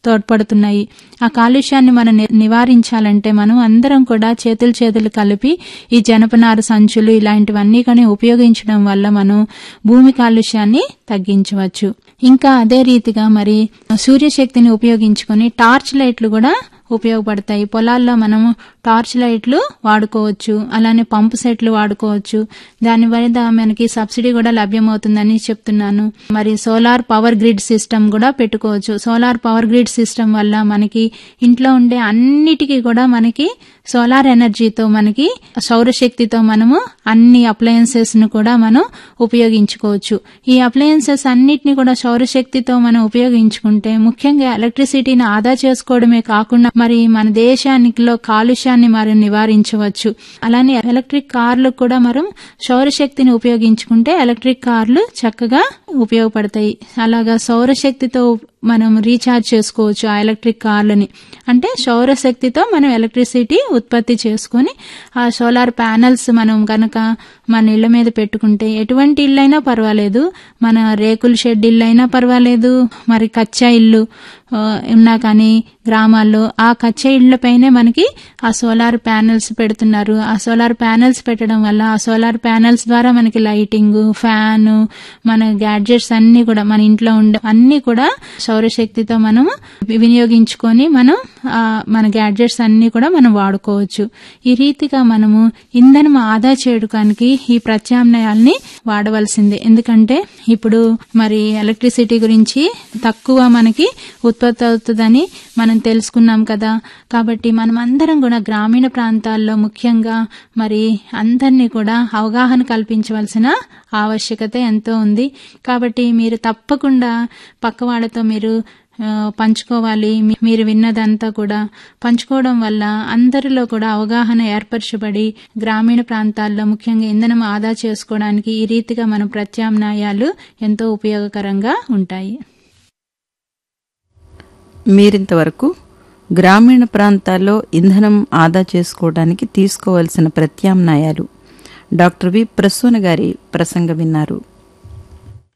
తోడ్పడుతున్నాయి ఆ కాలుష్యాన్ని మనం ని- నివారించాలంటే మనం అందరం కూడా చేతులు చేతులు కలిపి ఈ జనపనార సంచులు ఇలాంటివన్నీ కానీ ఉపయోగించడం వల్ల మనం భూమి కాలుష్యాన్ని తగ్గించవచ్చు ఇంకా అదే రీతిగా మరి సూర్యశక్తిని ఉపయోగించుకొని టార్చ్ లైట్లు కూడా ఉపయోగపడతాయి పొలాల్లో మనము టార్చ్ లైట్లు వాడుకోవచ్చు అలానే పంపు సెట్లు వాడుకోవచ్చు దాని వల్ల మనకి సబ్సిడీ కూడా లభ్యమవుతుందని చెప్తున్నాను మరి సోలార్ పవర్ గ్రిడ్ సిస్టమ్ కూడా పెట్టుకోవచ్చు సోలార్ పవర్ గ్రిడ్ సిస్టమ్ వల్ల మనకి ఇంట్లో ఉండే అన్నిటికీ కూడా మనకి సోలార్ ఎనర్జీతో మనకి సౌరశక్తితో మనము అన్ని అప్లయన్సెస్ ను కూడా మనం ఉపయోగించుకోవచ్చు ఈ అప్లయన్సెస్ అన్నిటిని కూడా సౌరశక్తితో మనం ఉపయోగించుకుంటే ముఖ్యంగా ఎలక్ట్రిసిటీని ఆదా చేసుకోవడమే కాకుండా మరి మన దేశానికిలో కాలుష్యాన్ని మరి నివారించవచ్చు అలానే ఎలక్ట్రిక్ కార్లు కూడా మనం సౌరశక్తిని ఉపయోగించుకుంటే ఎలక్ట్రిక్ కార్లు చక్కగా ఉపయోగపడతాయి అలాగా సౌరశక్తితో మనం రీఛార్జ్ చేసుకోవచ్చు ఆ ఎలక్ట్రిక్ కార్లని అంటే సౌరశక్తితో మనం ఎలక్ట్రిసిటీ ఉత్పత్తి చేసుకొని ఆ సోలార్ ప్యానల్స్ మనం గనక మన ఇళ్ల మీద పెట్టుకుంటే ఎటువంటి ఇల్లైనా పర్వాలేదు మన రేకుల షెడ్ ఇల్లు అయినా పర్వాలేదు మరి కచ్చా ఇల్లు ఆ, ఉన్నా కానీ గ్రామాల్లో ఆ కచ్చా ఇళ్లపైనే మనకి ఆ సోలార్ ప్యానెల్స్ పెడుతున్నారు ఆ సోలార్ ప్యానెల్స్ పెట్టడం వల్ల ఆ సోలార్ ప్యానెల్స్ ద్వారా మనకి లైటింగ్ ఫ్యాన్ మన గ్యాడ్జెట్స్ అన్ని కూడా మన ఇంట్లో ఉండే అన్ని కూడా సౌరశక్తితో మనం వినియోగించుకొని మనం ఆ, మన గ్యాడ్జెట్స్ అన్ని కూడా మనం వాడుకోవచ్చు ఈ రీతిగా మనము ఇంధనం ఆదా చేయడానికి ఈ ప్రత్యామ్నాయాల్ని వాడవలసిందే ఎందుకంటే ఇప్పుడు మరి ఎలక్ట్రిసిటీ గురించి తక్కువ మనకి ఉత్పత్తి అవుతుందని మనం తెలుసుకున్నాం కదా కాబట్టి మనం అందరం కూడా గ్రామీణ ప్రాంతాల్లో ముఖ్యంగా మరి అందరినీ కూడా అవగాహన కల్పించవలసిన ఆవశ్యకత ఎంతో ఉంది కాబట్టి మీరు తప్పకుండా పక్క వాళ్ళతో మీరు ఆ, పంచుకోవాలి మీ- మీరు విన్నదంతా కూడా పంచుకోవడం వల్ల అందరిలో కూడా అవగాహన ఏర్పరచబడి గ్రామీణ ప్రాంతాల్లో ముఖ్యంగా ఇంధనం ఆదా చేసుకోవడానికి ఈ రీతిగా మన ప్రత్యామ్నాయాలు ఎంతో ఉపయోగకరంగా ఉంటాయి మీరింతవరకు గ్రామీణ ప్రాంతాల్లో ఇంధనం ఆదా చేసుకోవడానికి తీసుకోవాల్సిన ప్రత్యామ్నాయాలు డాక్టర్ వి ప్రసూన గారి ప్రసంగం విన్నారు